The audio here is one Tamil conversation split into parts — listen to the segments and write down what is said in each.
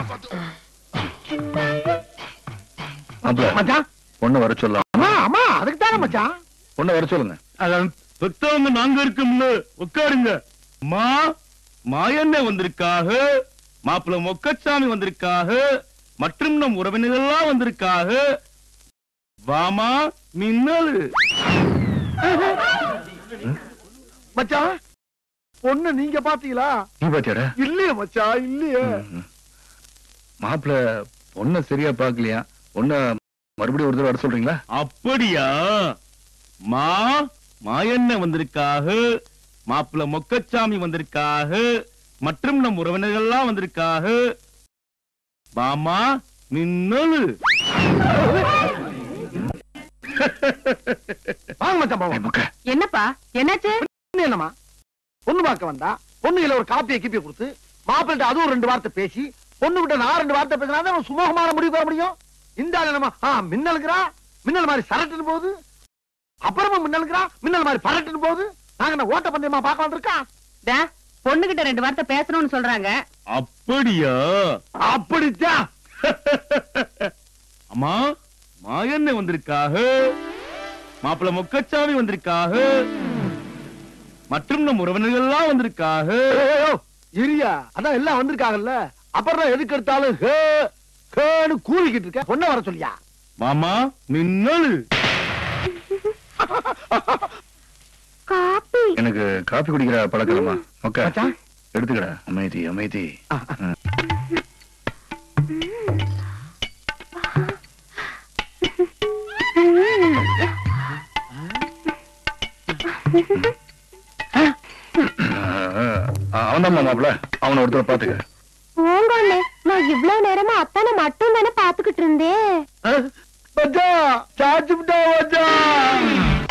மாப்பிள மச்சான் பொண்ணு வர சொல்லலாம் அம்மா அம்மா அதுக்கு தானே மச்சான் பொண்ணு வர சொல்லுங்க அதான் பெத்தவங்க நாங்க இருக்கோம்ல உட்காருங்க மா மாயண்ண வந்திருக்காக மாப்பிள்ள மொக்கச்சாமி வந்திருக்காக மற்றும் நம் உறவினர்கள்லாம் வந்திருக்காக வாமா மின்னல் மச்சான் பொண்ணு நீங்க பாத்தீங்களா நீ பாத்தியாடா இல்லையே மச்சான் இல்லையே மாப்பிள பொண்ண சரியா பாக்கலையா பொண்ண மறுபடியும் ஒரு தடவை வர சொல்றீங்களா அப்படியா மா மாயண்ண வந்திருக்காக மாப்பிள்ள மொக்கச்சாமி வந்திருக்காக மற்றும் நம் உறவினர்கள்லாம் வந்திருக்காக வாமா மின்னல் வாங்க மச்சான் ஏய், போவோம் முக்க என்னப்பா என்னாச்சு பொண்ணு என்னம்மா பொண்ணு பார்க்க வந்தா பொண்ணுல ஒரு காப்பியை கிப்பி கொடுத்து மாப்பிள்ளை அதுவும் ரெண்டு வார்த்தை பேசி பொண்ணு கிட்ட நான் ரெண்டு வார்த்தை பேசினா தான் சுமூகமான முடிவு பெற முடியும் இந்த ஆளு என்னமா ஆ மின்னலுக்குறா மின்னல் மாதிரி சரட்டுன்னு போகுது அப்புறமா மின்னலுக்குறா மின்னல் மாதிரி பரட்டுன்னு போகுது நாங்க என்ன ஓட்ட பந்தயமா பார்க்க வந்திருக்கா டா, பொண்ணுகிட்ட ரெண்டு வார்த்தை பேசணும்னு சொல்றாங்க அப்படியா அப்படித்தான் அம்மா மாயண்ண வந்திருக்காக மாப்பிள்ள மொக்கச்சாமி வந்திருக்காக மற்றும் நம் உறவினர்கள்லாம் வந்திருக்காக ஏய், ஏய், இரியா அதான் எல்லாம் வந்திருக்காங்கல்ல அப்புறம் எதுக்கு எடுத்தாலும் ஹே ஹேன்னு கூறிக்கிட்டு இருக்க பொண்ணை வர சொல்லியா மாமா மின்னல் காப்பி எனக்கு காபி குடிக்கிற பழக்கலாமா முக்க மச்சான். எடுத்துக்கடா அமைதி அமைதி ம். அவன்தான் மாப்பிள அவனை ஒருத்தர் பாத்துக்க போங்கண்ணே நான் இவ்வளவு நேரமா அத்தானை மட்டும் தானே பாத்துக்கிட்டு இருந்தேன் மச்சான் சாச்சு விட்டா மச்சான்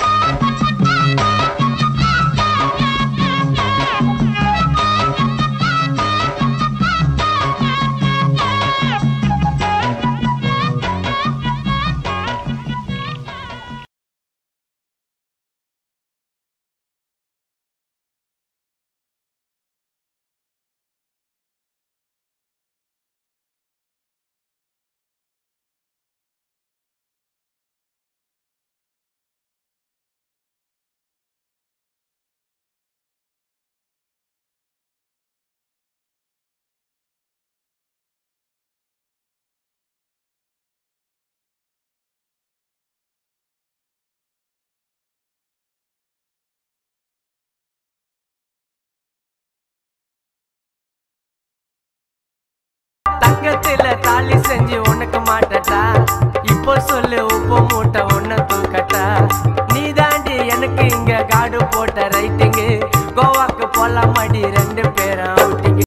தங்கத்துல தாலி செஞ்சு உனக்கு மாட்டட்டா இப்போ சொல்லு உப்பு மூட்டை ஒன்ன தூக்கட்டா நீ தாண்டி எனக்கு இங்க காடு போட்ட ரைட்டிங்கு கோவாக்கு போலாம் அடி ரெண்டு பேரும் அவுட்டிங்கு